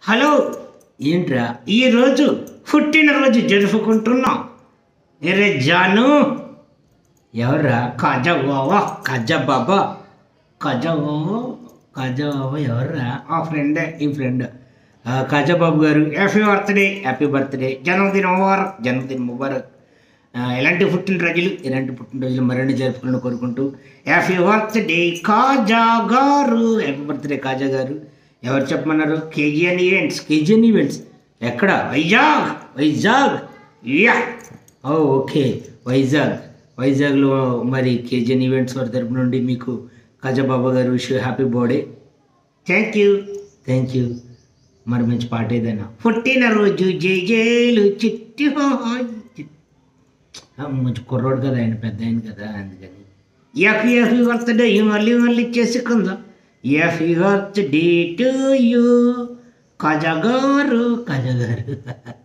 hello ఏంట్రా ఈరోజు పుట్టినరోజు జరుపుకుంటున్నాం ఎరే జాను ఎవరా కాజా బావా కాజా బాబా కాజా బాబా కాజా బాబా ఎవర్రా ఆ ఫ్రెండే ఈ ఫ్రెండ్ కాజా బాబు గారు హ్యాపీ బర్త్డే హ్యాపీ బర్త్డే జన్మదిన ముబారక్ జన్మదిన ముబారక్ ఆ, ఎలాంటి పుట్టినరోజులు ఇలాంటి పుట్టినరోజులు మరిన్ని జరుపుకుని కోరుకుంటూ హ్యాపీ బర్త్డే కాజా గారు హ్యాపీ బర్త్డే కాజా గారు ఎవరు చెప్పమన్నారు కేజీఎన్ ఈవెంట్స్ కేజీఎన్ ఈవెంట్స్ ఎక్కడ వైజాగ్ వైజాగ్ యా ఓ ఓకే వైజాగ్ వైజాగ్లో మరి కేజీఎన్ ఈవెంట్స్ వారి తరపు నుండి మీకు కాజా బాబా గారు wish happy birthday thank you thank you మరి మంచి పాట ఏదైనా పుట్టినరోజు జై జైలు చిట్టి హాయ్ చిట్టి ఆ, మంచి కుర్రోడు కదా ఆయన పెద్ద ఆయన కదా అందుకని హ్యాపీ హ్యాపీ బర్త్డే మళ్ళీ మళ్ళీ చేసుకుందాం happy birthday to you Kaja గారు కాజా గారు